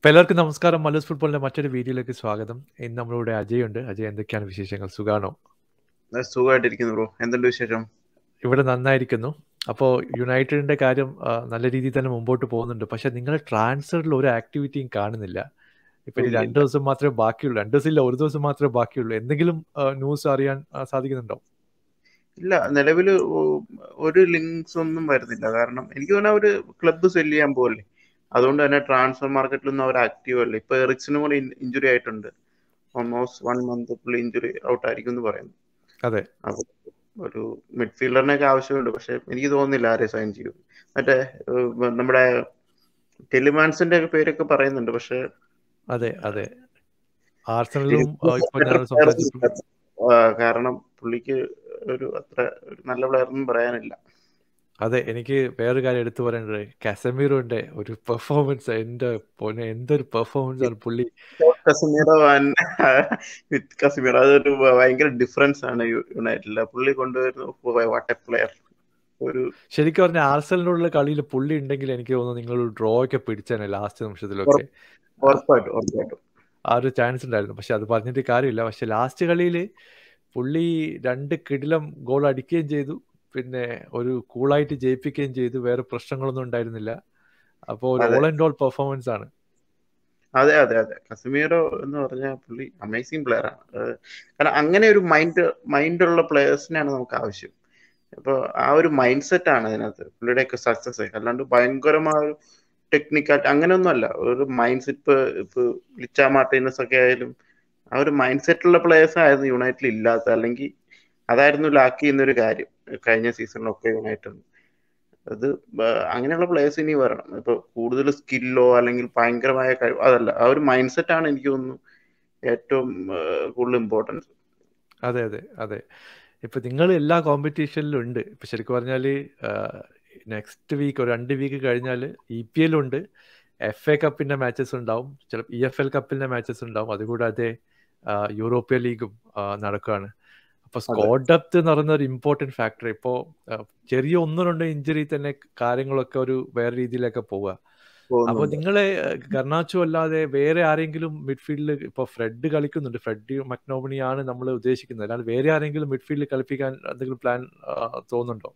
അപ്പോൾ എല്ലാവർക്കും നമസ്കാരം മല്ലൂസ് ഫുട്ബോളിന്റെ മറ്റൊരു വീഡിയോയിലേക്ക് സ്വാഗതം ഇന്ന് നമ്മളിവിടെ അജയ് ഉണ്ട് അജയ് എന്തൊക്കെയാണ് വിശേഷങ്ങൾ സുഖാണോ സുഖമായിട്ടിരിക്കുന്നു ബ്രോ എന്തുണ്ട് വിശേഷം ഇവിടെ നന്നായിരിക്കുന്നു അപ്പോൾ യുണൈറ്റഡിന്റെ കാര്യം ആ, നല്ല രീതിയിൽ തന്നെ മുമ്പോട്ട് പോകുന്നുണ്ട് പക്ഷെ നിങ്ങൾ ട്രാൻസ്ഫറിൽ ഒരു ആക്ടിവിറ്റിയും കാണുന്നില്ല ഇപ്പൊ ഇനി ഇല്ല, രണ്ട് ദിവസം മാത്രമേ ബാക്കിയുള്ളൂ രണ്ട് ദിവസം ഇല്ല ഒരു ദിവസം മാത്രമേ ബാക്കിയുള്ളൂ എന്തെങ്കിലും ന്യൂസ് അറിയാൻ ആ, സാധിക്കുന്നുണ്ടോ ഇല്ല നിലവിൽ ഒരു ലിങ്ക്സ് ഒന്നും വരുന്നില്ല കാരണം എനിക്ക് തോന്നുന്നു അവര് ക്ലബ്ബ് സെല് ചെയ്യാൻ പോകല്ലേ അതുകൊണ്ട് തന്നെ ട്രാൻസ്ഫർ മാർക്കറ്റിലൊന്നും അവർ ആക്റ്റീവ് അല്ല ഇപ്പൊ എറിക്സിനും കൂടി ഇഞ്ചുറി ആയിട്ടുണ്ട് ഓൾമോസ്റ്റ് വൺ മന്ത് പുള്ളി ഇഞ്ചുറി ഔട്ട് ആയിരിക്കും എന്ന് പറയുന്നു അതെ അപ്പൊ ഒരു മിഡ്ഫീൽഡറിനൊക്കെ ആവശ്യമുണ്ട് പക്ഷെ എനിക്ക് തോന്നുന്നില്ല ആരെ സൈൻ ചെയ്യും മറ്റേ ഏഹ്, നമ്മുടെ ടെലിമാൻസിന്റെ ഒക്കെ പേരൊക്കെ പറയുന്നുണ്ട് പക്ഷെ അതെ അതെ ആർസണലും ആ, ഇപ്പൊ ഞാൻ സംസാരിച്ചു ആ, കാരണം പുള്ളിക്ക് ഒരു അത്ര ഒരു നല്ല പ്ലെയർ ഒന്നും പറയാനില്ല അതെ എനിക്ക് വേറൊരു കാര്യം എടുത്തു പറയേണ്ടത് കാസമീറോന്റെ ഒരു പെർഫോമൻസ് എന്റെ പൊന്നെ എന്തൊരു പെർഫോമൻസ് ആണ് പുള്ളി കസിമീറോ വിത്ത് കസിമീറോ അതൊരു ഭയങ്കര ഡിഫറൻസ് ആണ് യു- യുണൈറ്റഡിൽ പുള്ളി കൊണ്ടുവരുന്ന വാട്ട് എ പ്ലെയർ ഒരു ശരിക്കും പറഞ്ഞ ആർസലിനോടുള്ള കളിയിൽ പുള്ളി ഉണ്ടെങ്കിൽ എനിക്ക് തോന്നുന്നു നിങ്ങൾ ഡ്രോ ഒക്കെ പിടിച്ചേനെ ലാസ്റ്റ് നിമിഷത്തിലൊക്കെ ഉറപ്പായിട്ടും ഉറപ്പായിട്ടും ആ ഒരു ചാൻസ് ഉണ്ടായിരുന്നു പക്ഷെ അത് പറഞ്ഞിട്ട് കാര്യമില്ല പക്ഷെ ലാസ്റ്റ് കളിയിൽ പുള്ളി രണ്ട് കിടിലം ഗോൾ അടിക്കുകയും ചെയ്തു പിന്നെ ഒരു കൂളായിട്ട് ജയിപ്പിക്കുകയും ചെയ്തു വേറെ പ്രശ്നങ്ങളൊന്നും ഉണ്ടായിരുന്നില്ല അപ്പോൾ ഒരു അതെ. ഓൾ ആൻഡ് ഓൾ പെർഫോമൻസ് ആണ് അതെ അതെ അതെ കസിമീറോ എന്ന് പറഞ്ഞാൽ പുള്ളി അമേസിംഗ് പ്ലെയർ ആണ് ഏഹ് കാരണം അങ്ങനെ ഒരു മൈൻഡ് മൈൻഡ് ഉള്ള പ്ലേയേഴ്സിനാണ് നമുക്ക് ആവശ്യം അപ്പൊ ആ ഒരു മൈൻഡ് സെറ്റ് ആണ് അതിനകത്ത് പുള്ളിയുടെയൊക്കെ സക്സസ് അല്ലാണ്ട് ഭയങ്കരമായ ഒരു ടെക്നിക്കൽ അങ്ങനെയൊന്നും അല്ല ഒരു മൈൻഡ് സെറ്റ് ഇപ്പൊ ഇപ്പൊ ലിച്ച മാർട്ടിനസ് ഒക്കെ ആയാലും ആ ഒരു മൈൻഡ് സെറ്റ് ഉള്ള പ്ലേയേഴ്സ് ആയിരുന്നു യുണൈറ്റഡിൽ ഇല്ലാത്ത അല്ലെങ്കിൽ അതായിരുന്നു ലാക്ക് ചെയ്യുന്ന ഒരു കാര്യം കഴിഞ്ഞ സീസണിലൊക്കെ യുണൈറ്റഡ് അത് ബ- അങ്ങനെയുള്ള പ്ലേയേഴ്സ് ഇനി വരണം ഇപ്പൊ കൂടുതൽ സ്കില്ലോ അല്ലെങ്കിൽ ഭയങ്കരമായ കഴിവ് അതല്ല ആ ഒരു മൈൻഡ് സെറ്റ് ആണ് എനിക്ക് തോന്നുന്നു ഏറ്റവും ആ, കൂടുതൽ ഇമ്പോർട്ടൻസ് അതെ അതെ അതെ ഇപ്പൊ നിങ്ങൾ എല്ലാ കോമ്പറ്റീഷനിലും ഉണ്ട് ഇപ്പൊ ശരിക്കും പറഞ്ഞാൽ നെക്സ്റ്റ് വീക്ക് ഒരു രണ്ട് വീക്ക് കഴിഞ്ഞാൽ ഇ പി എൽ ഉണ്ട് എഫ് എ കപ്പിന്റെ മാച്ചസ് ഉണ്ടാവും ചിലപ്പോൾ ഇ എഫ് എൽ കപ്പിന്റെ മാച്ചസ് ഉണ്ടാവും അതുകൂടാതെ ആ, യൂറോപ്യൻ ലീഗും ആ, നടക്കുകയാണ് അപ്പൊ സ്കോഡ് ഡെപ്ത് എന്ന് പറയുന്ന ഒരു ഇമ്പോർട്ടന്റ് ഫാക്ടർ ഇപ്പോ ആ, ചെറിയ ഒന്നോ രണ്ടോ ഇഞ്ചുറി തന്നെ കാര്യങ്ങളൊക്കെ ഒരു വേറെ രീതിയിലൊക്കെ പോവുക അപ്പൊ പോകുന്നുണ്ട് നിങ്ങളെ ഗർണാച്ചോ അല്ലാതെ വേറെ ആരെങ്കിലും മിഡ്ഫീൽഡിൽ ഇപ്പൊ ഫ്രെഡ് കളിക്കുന്നുണ്ട് ഫ്രെഡ് മക്നോമണി ആണ് നമ്മൾ ഉദ്ദേശിക്കുന്നത് അല്ലാതെ വേറെ ആരെങ്കിലും മിഡ്ഫീൽഡിൽ കളിപ്പിക്കാൻ എന്തെങ്കിലും പ്ലാൻ തോന്നുന്നുണ്ടോ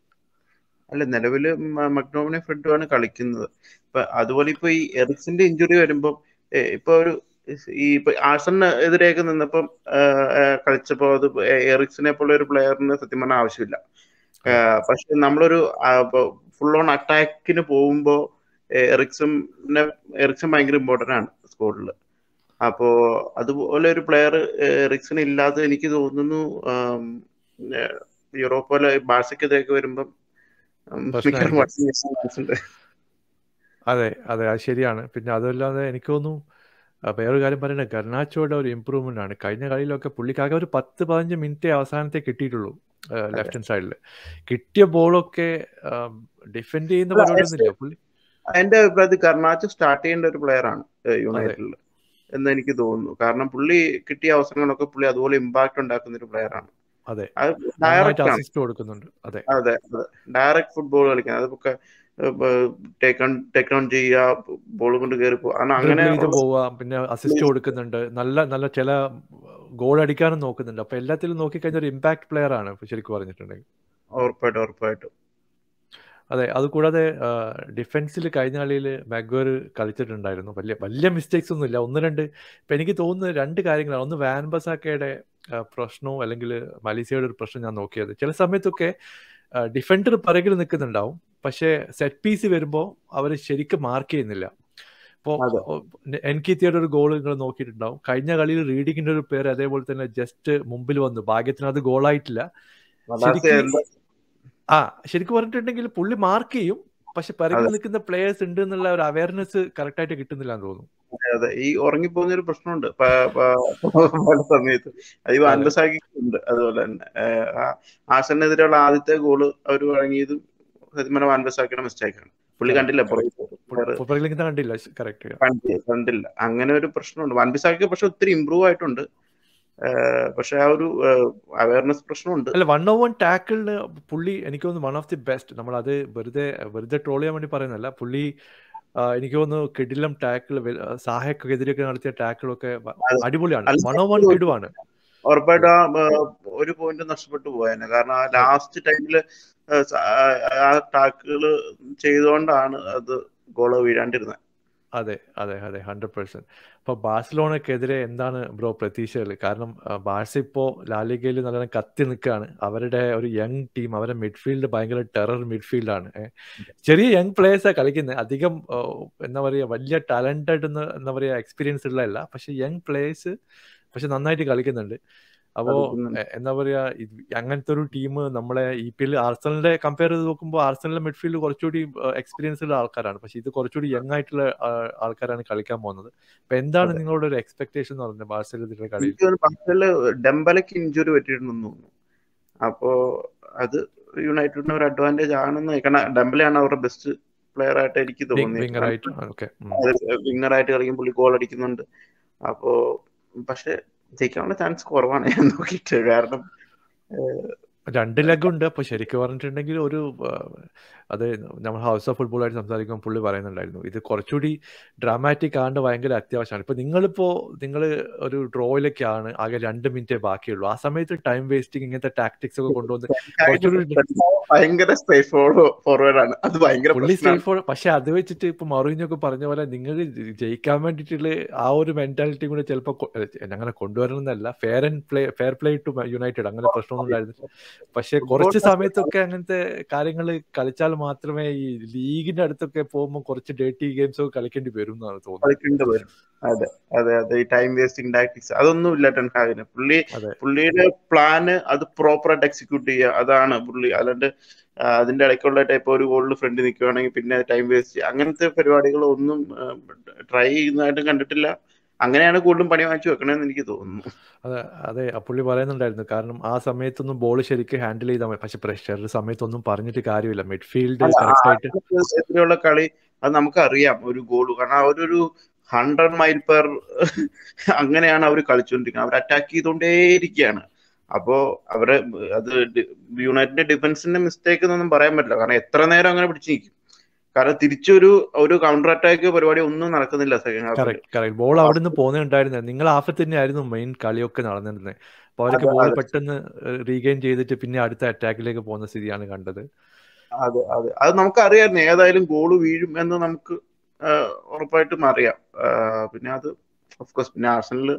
അല്ല നിലവില് മക്ഡോമിനെ ഫ്രണ്ടുമാണ് കളിക്കുന്നത് ഇപ്പൊ അതുപോലെ ഇപ്പൊ ഈ എറിക്സിന്റെ ഇഞ്ചുറി വരുമ്പോ ഏ, ഇപ്പൊ ഒരു ഈ ഇപ്പൊ ആഴ്സണിന് എതിരെയൊക്കെ നിന്നപ്പം ആ, ആ, കളിച്ചപ്പോ അത് എറിക്സിനെ പോലെ ഒരു പ്ലെയറിന് സത്യം പറഞ്ഞാൽ ആവശ്യമില്ല ആ, പക്ഷെ നമ്മളൊരു ഫുൾ ഓൺ അറ്റാക്കിന് പോകുമ്പോ എറിക്സനെ എറിക്സൺ ഭയങ്കര ഇമ്പോർട്ടന്റ് ആണ് സ്കോഡിൽ അപ്പോ അതുപോലെ ഒരു പ്ലെയർ എറിക്സൺ ഇല്ലാതെ എനിക്ക് തോന്നുന്നു ആം, ഏ, യൂറോപ്പ് പോലെ ബാഴ്സക്കെതിരെയൊക്കെ വരുമ്പം ഉം, മിക്കവാറും പ്രശ്നമായിരിക്കും. വട്ടം വീശാൻ chance ഉണ്ട്. അതെ അതെ അത് ശരിയാണ് പിന്നെ അതല്ലാതെ എനിക്ക് തോന്നുന്നു ആ, വേറൊരു കാര്യം പറയണേ ഗർണാച്ചോയുടെ ഒരു ഇമ്പ്രൂവ്മെന്റ് ആണ് കഴിഞ്ഞ കളിയിലൊക്കെ പുള്ളിക്കാകെ ഒരു പത്ത് പതിനഞ്ച് മിനിറ്റ് അവസാനത്തെ കിട്ടിയിട്ടുള്ളൂ ലെഫ്റ്റ് ഹാൻഡ് സൈഡിൽ കിട്ടിയ ബോളൊക്കെ ഡിഫെൻഡ് ചെയ്യുന്ന അല്ല, പരിപാടിയൊന്നുമില്ല പുള്ളി എന്റെ അഭിപ്രായത്തിൽ കർണാച്ച് സ്റ്റാർട്ട് ചെയ്യേണ്ട ഒരു പ്ലെയർ ആണ് യുണൈറ്റഡിൽ എന്ന് എനിക്ക് തോന്നുന്നു കാരണം പുള്ളി കിട്ടിയ അവസരങ്ങളൊക്കെ പുള്ളി അതുപോലെ ഇമ്പാക്ട് ഉണ്ടാക്കുന്ന ഒരു പ്ലെയർ ആണ് അതെ അത് നന്നായിട്ട് ഡയറക്റ്റ് ആണ് അസിസ്റ്റ് കൊടുക്കുന്നുണ്ട് അതെ അതെ അതെ ഡയറക്റ്റ് ഫുട്ബോൾ കളിക്കാൻ അതൊക്കെ ടേക്ക് ഓൺ ടേക്ക് ഓൺ ചെയ്യുക ബോൾ കൊണ്ട് കയറി പോകുക കാരണം അങ്ങനെ ഡ്രിബിൾ ചെയ്ത് പോവുക പിന്നെ അസിസ്റ്റ് കൊടുക്കുന്നുണ്ട് നല്ല നല്ല ചില ഗോൾ അടിക്കാനും നോക്കുന്നുണ്ട് അപ്പൊ എല്ലാത്തിലും നോക്കിക്കഴിഞ്ഞാൽ ഒരു ഇമ്പാക്ട് പ്ലെയർ ആണ് ഇപ്പൊ ശരിക്കും പറഞ്ഞിട്ടുണ്ടെങ്കിൽ ഉറപ്പായിട്ടും ഉറപ്പായിട്ടും അതെ അതുകൂടാതെ ഡിഫൻസിൽ കഴിഞ്ഞ കളിയിൽ മാഗ്വർ കളിച്ചിട്ടുണ്ടായിരുന്നു വലിയ വലിയ മിസ്റ്റേക്സ് ഒന്നും ഇല്ല ഒന്ന് രണ്ട് ഇപ്പൊ എനിക്ക് തോന്നുന്നത് രണ്ട് കാര്യങ്ങളാണ് ഒന്ന് വാൻ ബസാക്കയുടെ ആ, പ്രശ്നവും അല്ലെങ്കിൽ മലീസിയയുടെ ഒരു പ്രശ്നം ഞാൻ നോക്കിയത് ചില സമയത്തൊക്കെ ഡിഫൻഡർ പിറകിൽ നിൽക്കുന്നുണ്ടാവും പക്ഷേ സെറ്റ് പീസ് വരുമ്പോൾ അവർ ശരിക്കും മാർക്ക് ചെയ്യുന്നില്ല ഇപ്പോൾ അതെ. എൻകിത്തിയുടെ ഒരു ഗോൾ നിങ്ങൾ നോക്കിയിട്ടുണ്ടാവും കഴിഞ്ഞ കളിയിൽ റീഡിങ്ങിന്റെ ഒരു പേര് അതേപോലെ തന്നെ ജസ്റ്റ് മുമ്പിൽ വന്നു ഭാഗ്യത്തിന് അത് ഗോളായിട്ടില്ല മലാസി ശരിക്കും എന്താ ആ ശരിക്കും പറഞ്ഞിട്ടുണ്ടെങ്കിൽ പുള്ളി മാർക്ക് ചെയ്യും പക്ഷെ പിറകിൽ അതെ. നിൽക്കുന്ന പ്ലേയേഴ്സ് ഉണ്ട് എന്നുള്ള ഒരു അവയർനെസ് കറക്റ്റ് ആയിട്ട് കിട്ടുന്നില്ല എന്ന് തോന്നുന്നു അതെ അതെ ഈ ഉറങ്ങിപ്പോകുന്ന ഒരു പ്രശ്നമുണ്ട് പ- പ- പല സമയത്ത് അത് ഈ വാൻബസാക്കി ഉണ്ട് അതുപോലെ തന്നെ ഏഹ് ആ ആസനെതിരെയുള്ള ആദ്യത്തെ ഗോള് അവർ വഴങ്ങിയതും സത്യം പറഞ്ഞാൽ വാൻബസാക്കിയുടെ മിസ്റ്റേക്കാണ് പുള്ളി കണ്ടില്ല പുറകെ player പിറകിൽ നിൽക്കുന്ന കണ്ടില്ല കറക്റ്റ് കണ്ടില്ല കണ്ടില്ല അങ്ങനെ ഒരു പ്രശ്നമുണ്ട് വാൻബസാക്കി പക്ഷെ ഒത്തിരി ഇമ്പ്രൂവ് ആയിട്ടുണ്ട് ഏഹ് പക്ഷെ ആ ഒരു അവയർനെസ് പ്രശ്നമുണ്ട് അല്ല വൺ ഓ വൺ ടാക്കിളിന് പുള്ളി എനിക്ക് തോന്നുന്നു വൺ ഓഫ് ദി ബെസ്റ്റ് നമ്മൾ അത് വെറുതെ വെറുതെ ട്രോൾ ചെയ്യാൻ വേണ്ടി പറയുന്നല്ല പുള്ളി എനിക്ക് തോന്നുന്നു കിടിലം ടാക്കിൾ സാഹക്കെതിരെയൊക്കെ നടത്തിയ ടാക്കിളൊക്കെ അത് അടിപൊളിയാണ് അത് വൺ ഓ വൺ കിടുവാണ് ഉറപ്പായിട്ടും ആ ആ, ഒരു പോയിന്റ് നഷ്ടപ്പെട്ടു പോയേനെ കാരണം ആ ലാസ്റ്റ് ടൈമിൽ ആ ടാക്കുകൾ ചെയ്തുകൊണ്ടാണ് അത് ഗോള് വീഴാണ്ടിരുന്നത് അതെ അതെ അതെ ഹൺഡ്രഡ് പെർസെന്റ് അപ്പൊ ബാഴ്സലോണക്കെതിരെ എന്താണ് ബ്രോ പ്രതീക്ഷകൾ കാരണം ആ, ബാഴ്സ ഇപ്പോ ലാലിഗയിൽ നല്ലോണം കത്തി നിൽക്കുകയാണ് അവരുടെ ഒരു യങ് ടീം അവരുടെ മിഡ്ഫീൽഡ് ഭയങ്കര ടെറർ മിഡ്ഫീൽഡാണ് ചെറിയ യങ് പ്ലേയേഴ്സാണ് കളിക്കുന്നത് അധികം ആ, എന്താ പറയുക വലിയ ടാലന്റഡ് എന്താ പറയുക എക്സ്പീരിയൻസ് ഉള്ളതല്ല പക്ഷെ യങ് പ്ലേയേഴ്സ് പക്ഷെ നന്നായിട്ട് കളിക്കുന്നുണ്ട് അപ്പോൾ കളിക്കുന്നുണ്ട് എന്താ പറയുക ഇത് അങ്ങനത്തെ ഒരു ടീം നമ്മളെ ഇ പി എൽ ആർസണലിന്റെ കമ്പയർ ചെയ്ത് നോക്കുമ്പോൾ ആർസണലിന്റെ മിഡ്ഫീൽഡ് കുറച്ചുകൂടി എക്സ്പീരിയൻസ് ഉള്ള ആൾക്കാരാണ് പക്ഷെ ഇത് കുറച്ചുകൂടി യങ് ആയിട്ടുള്ള ആ, ആൾക്കാരാണ് കളിക്കാൻ പോകുന്നത് അപ്പൊ എന്താണ് അതെ നിങ്ങളുടെ ഒരു എക്സ്പെക്ടേഷൻ എന്ന് പറയുന്നത് ബാഴ്സലോണയുടെ കളിയിൽ എനിക്ക് തോന്നുന്നു ബാഴ്സയില് ഡെമ്പലക്ക് ഇഞ്ചുറി പറ്റിയിട്ടുണ്ടെന്ന് തോന്നുന്നു അപ്പോ അത് യുണൈറ്റഡിന് ഒരു അഡ്വാൻറ്റേജ് ആണെന്ന് കാരണം ഡെമ്പലയാണ് അവരുടെ ബെസ്റ്റ് പ്ലെയർ ആയിട്ട് എനിക്ക് തോന്നി വിങ്ങർ ആയിട്ട് ഓക്കെ വിങ്ങർ ആയിട്ട് കളിക്കും പുള്ളി ഗോൾ അടിക്കുന്നുണ്ട് അപ്പോ പക്ഷെ ജയിക്കാനുള്ള ചാൻസ് കുറവാണ് ഞാൻ നോക്കിയിട്ട് കാരണം ഏഹ്, രണ്ട് ലെഗ് ഉണ്ട് അപ്പൊ ശരിക്കും പറഞ്ഞിട്ടുണ്ടെങ്കിൽ ഒരു ആ, അത് നമ്മൾ ഹൗസ് ഓഫ് ഫുട്ബോളായിട്ട് സംസാരിക്കുമ്പോൾ പുള്ളി പറയുന്നുണ്ടായിരുന്നു ഇത് കുറച്ചുകൂടി ഡ്രാമാറ്റിക് ആണ്ട് ഭയങ്കര അത്യാവശ്യമാണ് ഇപ്പൊ നിങ്ങളിപ്പോ നിങ്ങൾ ഒരു ഡ്രോയിലൊക്കെയാണ് ആകെ രണ്ട് മിനിറ്റേ ബാക്കിയുള്ളൂ ആ സമയത്ത് ടൈം വേസ്റ്റിംഗ് ഇങ്ങനത്തെ ടാക്ടിക്സ് ഒക്കെ കൊണ്ടുവന്ന് കുറച്ചുകൂടി ഭയങ്കര സ്ട്രേറ്റ് ഫോർവേഡ് ആണ് അത് ഭയങ്കര പുള്ളി പ്രശ്നമാണ് സേഫ് പക്ഷെ അത് വെച്ചിട്ട് ഇപ്പൊ മറുവിനൊക്കെ പറഞ്ഞ പോലെ നിങ്ങൾ ജയിക്കാൻ വേണ്ടിയിട്ടുള്ള ആ ഒരു മെന്റാലിറ്റി കൂടെ ചിലപ്പോൾ അങ്ങനെ കൊണ്ടുവരണം എന്നല്ല fair and play fair play to United അങ്ങനെ പ്രശ്നമൊന്നും ഉണ്ടായിരുന്നില്ല പക്ഷെ കുറച്ച് സമയത്തൊക്കെ അങ്ങനത്തെ കാര്യങ്ങൾ കളിച്ചാൽ മാത്രമേ ഈ ലീഗിന്റെ അടുത്തൊക്കെ പോകുമ്പോൾ കുറച്ച് ഡേറ്റി ഗെയിംസ് ഒക്കെ കളിക്കേണ്ടി വരും എന്നാണ് തോന്നുന്നത് കളിക്കേണ്ടി വരും അതെ അതെ അതെ ഈ ടൈം വേസ്റ്റിംഗ് ടാക്ടിക്സ് അതൊന്നും ഇല്ല ടെൻഹാഗിന് പുള്ളി അതെ പുള്ളിയുടെ പ്ലാന് അത് പ്രോപ്പറായിട്ട് എക്സിക്യൂട്ട് ചെയ്യുക അതാണ് പുള്ളി അല്ലാണ്ട് ആ, അതിന്റെ ഇടയ്ക്കുള്ള ടൈപ്പ് ഒരു ഗോളിൽ ഫ്രണ്ട് നിൽക്കുകയാണെങ്കിൽ പിന്നെ ടൈം വേസ്റ്റ് അങ്ങനത്തെ പരിപാടികളൊന്നും ട്രൈ ചെയ്യുന്നതായിട്ടും കണ്ടിട്ടില്ല അങ്ങനെയാണ് കൂടുതലും പണി വാങ്ങിച്ചു വെക്കണമെന്ന് എനിക്ക് തോന്നുന്നു അതെ അതെ ആ പുള്ളി പറയുന്നുണ്ടായിരുന്നു കാരണം ആ സമയത്തൊന്നും ബോൾ ശരിക്കും ഹാൻഡിൽ ചെയ്താൽ മതി പക്ഷെ പ്രഷർ സമയത്തൊന്നും പറഞ്ഞിട്ട് കാര്യമില്ല മിഡ്ഫീൽഡ് അല്ല കറക്റ്റ് ആയിട്ട് ആർസണൽ എതിരെയുള്ള കളി അത് നമുക്കറിയാം ഒരു ഗോൾ കാരണം അവരൊരു ഹൺഡ്രഡ് മൈൽ പെർ അങ്ങനെയാണ് അവർ കളിച്ചുകൊണ്ടിരിക്കുന്നത് അവർ അറ്റാക്ക് ചെയ്തുകൊണ്ടേയിരിക്കുകയാണ് അപ്പോ അവരെ അത് ഡി- യുണൈറ്റഡിന്റെ ഡിഫൻസിന്റെ മിസ്റ്റേക്ക് എന്നൊന്നും പറയാൻ പറ്റില്ല കാരണം എത്ര നേരം അങ്ങനെ പിടിച്ചു നിൽക്കും കാരണം തിരിച്ചൊരു ഒരു കൗണ്ടർ അറ്റാക്ക് പരിപാടി ഒന്നും നടക്കുന്നില്ല സെക്കൻഡ് ഹാഫിൽ കറക്റ്റ് കറക്റ്റ് ബോൾ അവിടെ നിന്ന് പോകുന്നുണ്ടായിരുന്നത് നിങ്ങൾ ഹാഫിൽ തന്നെയായിരുന്നു മെയിൻ കളിയൊക്കെ നടന്നിരുന്നത് അപ്പൊ അവർക്ക് അതെ ബോൾ അതെ പെട്ടെന്ന് റീഗെയിൻ ചെയ്തിട്ട് പിന്നെ അടുത്ത അറ്റാക്കിലേക്ക് പോകുന്ന സ്ഥിതിയാണ് കണ്ടത് അതെ അതെ അത് നമുക്കറിയായിരുന്നു ഏതായാലും ഗോള് വീഴും എന്ന് നമുക്ക് ആഹ്, ഉറപ്പായിട്ടും അറിയാം ആഹ്, പിന്നെ അത് ഓഫ്കോഴ്സ് പിന്നെ ആർസണല്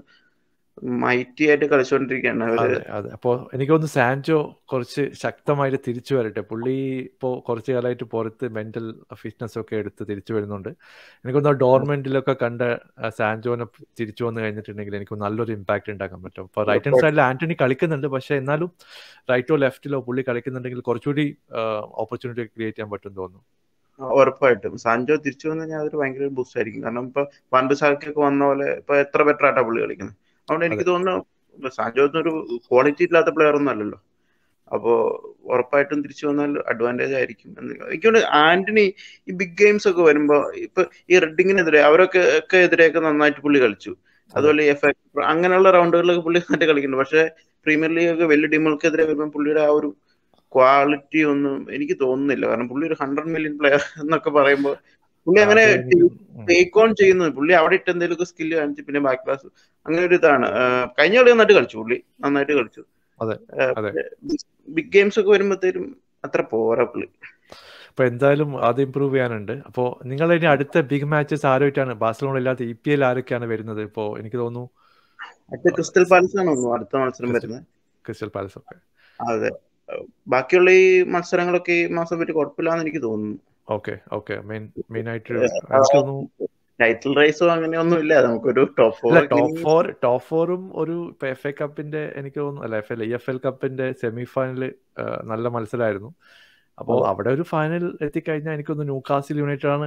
മൈറ്റി ആയിട്ട് കളിച്ചുകൊണ്ടിരിക്കുകയാണ് അവര് അതെ അതെ അപ്പോ എനിക്ക് തോന്നുന്നു സാൻജോ കുറച്ച് ശക്തമായിട്ട് തിരിച്ചു വരട്ടെ പുള്ളി ഇപ്പോ കുറച്ച് കാലമായിട്ട് പുറത്ത് മെന്റൽ ഫിറ്റ്നസ് ഒക്കെ എടുത്ത് തിരിച്ചു വരുന്നുണ്ട് എനിക്ക് തോന്നുന്നു ഡോർമെന്റിലൊക്കെ കണ്ട ആ, സാൻജോനെ തിരിച്ചു വന്നു കഴിഞ്ഞിട്ടുണ്ടെങ്കിൽ എനിക്ക് നല്ലൊരു ഇമ്പാക്ട് ഉണ്ടാക്കാൻ പറ്റും ഇപ്പൊ റൈറ്റ് ഹാൻഡ് സൈഡിൽ ആന്റണി കളിക്കുന്നുണ്ട് പക്ഷെ എന്നാലും റൈറ്റോ ലെഫ്റ്റിലോ പുള്ളി കളിക്കുന്നുണ്ടെങ്കിൽ കുറച്ചുകൂടി ഓപ്പർച്യൂണിറ്റി ക്രിയേറ്റ് ചെയ്യാൻ പറ്റും തോന്നുന്നു ഉറപ്പായിട്ടും സാൻജോ തിരിച്ചു വന്നു കഴിഞ്ഞാൽ അതൊരു ഭയങ്കര ബൂസ്റ്റ് ആയിരിക്കും കാരണം ഇപ്പൊ പണ്ട് സാൽക്കൊക്കെ വന്ന പോലെ ഇപ്പൊ എത്ര ബെറ്റർ ആയിട്ടാ പുള്ളി കളിക്കുന്നത് അതുകൊണ്ട് എനിക്ക് അതെ തോന്നുന്നു സാൻജോ ഒന്നും ഒരു ക്വാളിറ്റി ഇല്ലാത്ത പ്ലെയർ ഒന്നും അല്ലല്ലോ അപ്പോ ഉറപ്പായിട്ടും തിരിച്ചു വന്നാൽ അഡ്വാൻറ്റേജ് ആയിരിക്കും എന്ന് എനിക്ക് തോന്നുന്നു ആന്റണി ഈ ബിഗ് ഗെയിംസ് ഒക്കെ വരുമ്പോ ഇപ്പൊ ഈ റെഡിങ്ങിനെതിരെ അവരൊക്കെ ഒക്കെ എതിരെയൊക്കെ നന്നായിട്ട് പുള്ളി കളിച്ചു അതെ അതുപോലെ എഫ് അങ്ങനെയുള്ള റൗണ്ടുകളിലൊക്കെ പുള്ളി നന്നായിട്ട് കളിക്കുന്നുണ്ട് പക്ഷെ പ്രീമിയർ ലീഗ് ഒക്കെ വലിയ ടീമുകൾക്കെതിരെ വരുമ്പോൾ പുള്ളിയുടെ ആ ഒരു ക്വാളിറ്റി ഒന്നും എനിക്ക് തോന്നുന്നില്ല കാരണം പുള്ളി ഒരു ഹൺഡ്രഡ് മില്യൺ പ്ലെയർ എന്നൊക്കെ പറയുമ്പോൾ പുള്ളി ആ, അങ്ങനെ അത് എനിക്ക് ഉം. ടേക്ക് ഓൺ ചെയ്യുന്നത് പുള്ളി അവിടെ ഇട്ട് എന്തെങ്കിലുമൊക്കെ സ്കില്ല് കാണിച്ച് പിന്നെ ബാക്ക് ക്ലാസ് അങ്ങനെ ഒരു ഇതാണ് ആഹ് കഴിഞ്ഞ കളി നന്നായിട്ട് കളിച്ചു പുള്ളി നന്നായിട്ട് കളിച്ചു അതെ അതെ ബിഗ് ഗെയിംസ് ഒക്കെ വരുമ്പോഴത്തേനും അത്ര പോരാ പുള്ളി അപ്പൊ എന്തായാലും അത് ഇമ്പ്രൂവ് ചെയ്യാനുണ്ട് അപ്പോൾ നിങ്ങൾ ഇനി അടുത്ത ബിഗ് മാച്ചസ് ആരുമായിട്ടാണ് ബാഴ്സലോണ ഇല്ലാത്ത ഇ പി എൽ ആരൊക്കെയാണ് വരുന്നത് ഇപ്പോ എനിക്ക് തോന്നുന്നു അടുത്ത ക്രിസ്റ്റൽ പാലസ് ആണ് തോന്നുന്നു അടുത്ത മത്സരം ക്രിസ്റ്റൽ വരുന്നത് ക്രിസ്റ്റൽ പാലസ് ഒക്കെ അതെ ബാക്കിയുള്ള ഈ മത്സരങ്ങളൊക്കെ ഈ മാസം പറ്റി കുഴപ്പമില്ലാന്ന് എനിക്ക് തോന്നുന്നു ഓക്കെ ഓക്കെ മെയിൻ മെയിൻ ആയിട്ട് എനിക്ക് തോന്നുന്നു ടൈറ്റിൽ റേസോ അങ്ങനെയൊന്നും ഇല്ല നമുക്കൊരു ടോപ്പ് ഫോർ അല്ല ടോപ്പ് ഫോർ ടോപ്പ് ഫോറും ഒരു എഫ് എ കപ്പിന്റെ എനിക്ക് തോന്നുന്നു അല്ല F L E F L കപ്പിന്റെ സെമി ഫൈനൽ നല്ല മത്സരമായിരുന്നു അപ്പോൾ അതെ. അവിടെ ഒരു ഫൈനൽ എത്തിക്കഴിഞ്ഞാൽ എനിക്കൊന്ന് ന്യൂകാസിൽ യുണൈറ്റഡ് ആണ്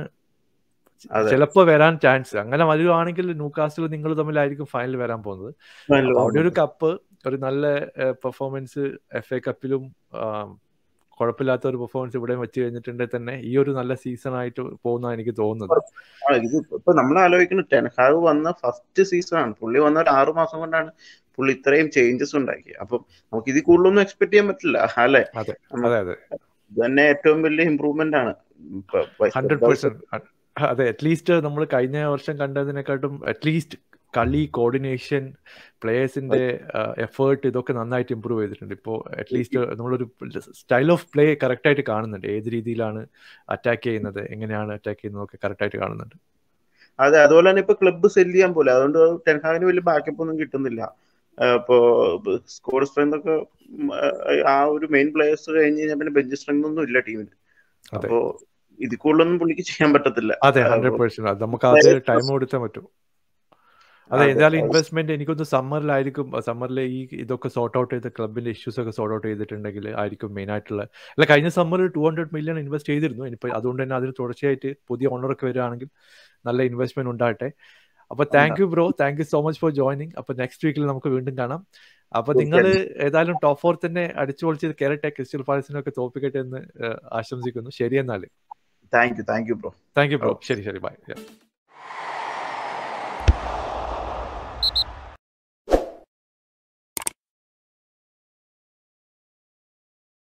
അതെ. ചിലപ്പോൾ വരാൻ ചാൻസ് അങ്ങനെ വരുവാണെങ്കിൽ ന്യൂകാസിൽ നിങ്ങൾ തമ്മിലായിരിക്കും ഫൈനൽ വരാൻ പോകുന്നത് അപ്പൊ അവിടെ ഒരു കപ്പ് ഒരു നല്ല പെർഫോമൻസ് എഫ് എ കപ്പിലും കുഴപ്പമില്ലാത്ത ഒരു പെർഫോമൻസ് ഇവിടെ വെച്ച് കഴിഞ്ഞിട്ടുണ്ടെങ്കിൽ തന്നെ ഈ ഒരു നല്ല സീസൺ ആയിട്ട് പോകുന്ന എനിക്ക് തോന്നുന്നത് ആ, ഇത് ഇപ്പൊ നമ്മൾ ആലോചിക്കുന്നത് ടെൻഹാഗ് വന്ന ഫസ്റ്റ് സീസൺ ആണ് പുള്ളി വന്ന ഒരു ആറു മാസം കൊണ്ടാണ് പുള്ളി ഇത്രയും ചേഞ്ചസ് ഉണ്ടാക്കിയത് അപ്പം നമുക്ക് ഇതിൽ കൂടുതലൊന്നും എക്സ്പെക്ട് ചെയ്യാൻ പറ്റില്ല അല്ലെ അതെ അതെ അതെ ഇത് തന്നെ ഏറ്റവും വലിയ ഇമ്പ്രൂവ്മെന്റ് ആണ് ഇപ്പൊ- ഇപ്പൊ hundred step by step percent അതെ അറ്റ്ലീസ്റ്റ് നമ്മൾ കഴിഞ്ഞ വർഷം കണ്ടതിനെക്കാട്ടും അറ്റ്ലീസ്റ്റ് കളി കോർഡിനേഷൻ പ്ലേയേഴ്സിന്റെ എഫേർട്ട് ഇതൊക്കെ നന്നായിട്ട് ഇമ്പ്രൂവ് ചെയ്തിട്ടുണ്ട് ഇപ്പോൾ അറ്റ്ലീസ്റ്റ് നമ്മളൊരു സ്റ്റൈൽ ഓഫ് പ്ലേ കറക്റ്റ് ആയിട്ട് കാണുന്നുണ്ട് ഏത് രീതിയിലാണ് അറ്റാക്ക് ചെയ്യുന്നത് എങ്ങനെയാണ് അറ്റാക്ക് ചെയ്യുന്നത് ഒക്കെ കറക്റ്റ് ആയിട്ട് കാണുന്നുണ്ട് അതെ അതുപോലെ തന്നെ ഇപ്പൊ ക്ലബ്ബ് സെല് ചെയ്യാൻ പോലെ അതുകൊണ്ട് ടെൻഹാഗിന് വലിയ ബാക്കപ്പ് ഒന്നും കിട്ടുന്നില്ല ഇപ്പോ സ്കോർ സ്ട്രെങ്ത് ഒക്കെ ആ ഒരു മെയിൻ പ്ലേയേഴ്സ് കഴിഞ്ഞ് കഴിഞ്ഞാൽ പിന്നെ ബെഞ്ച് സ്ട്രെങ്ത് ഒന്നും ഇല്ല ടീമിന് അപ്പോ ഇത് കൂടുതലൊന്നും പുള്ളിക്ക് ചെയ്യാൻ പറ്റത്തില്ല അതെ ഹൺഡ്രഡ് പെർസെന്റ് നമുക്ക് അത് ടൈം കൊടുത്താൽ പറ്റും അതെ എന്തായാലും ഇൻവെസ്റ്റ്മെന്റ് എനിക്കൊന്ന് സമ്മറിലായിരിക്കും സമ്മറിൽ ഈ ഇതൊക്കെ സോർട്ട് ഔട്ട് ചെയ്ത ക്ലബിന്റെ ഇഷ്യൂസ് ഒക്കെ സോർട്ട് ഔട്ട് ചെയ്തിട്ടുണ്ടെങ്കിൽ ആയിരിക്കും മെയിൻ ആയിട്ടുള്ള അല്ല കഴിഞ്ഞ സമ്മറിൽ ടു ഹൺഡ്രഡ് മില്യൺ ഇൻവെസ്റ്റ് ചെയ്തിരുന്നു ഇനിയിപ്പോൾ അതുകൊണ്ട് തന്നെ അതിന് തുടർച്ചയായിട്ട് പുതിയ ഓണറൊക്കെ വരികയാണെങ്കിൽ നല്ല ഇൻവെസ്റ്റ്മെന്റ് ഉണ്ടാകട്ടെ അപ്പൊ thank you bro thank you so much for joining അപ്പൊ നെക്സ്റ്റ് വീക്കിൽ നമുക്ക് വീണ്ടും കാണാം അപ്പൊ നിങ്ങൾ ഏതായാലും ടോപ്പ് ഫോർ തന്നെ അടിച്ചു പൊളിച്ച് കേരട്ടെ ക്രിസ്റ്റൽ പാലസിനൊക്കെ തോപ്പിക്കട്ടെ എന്ന് ആശംസിക്കുന്നു ശരി എന്നാൽ thank you thank you bro thank you bro ശരി ശരി ബൈ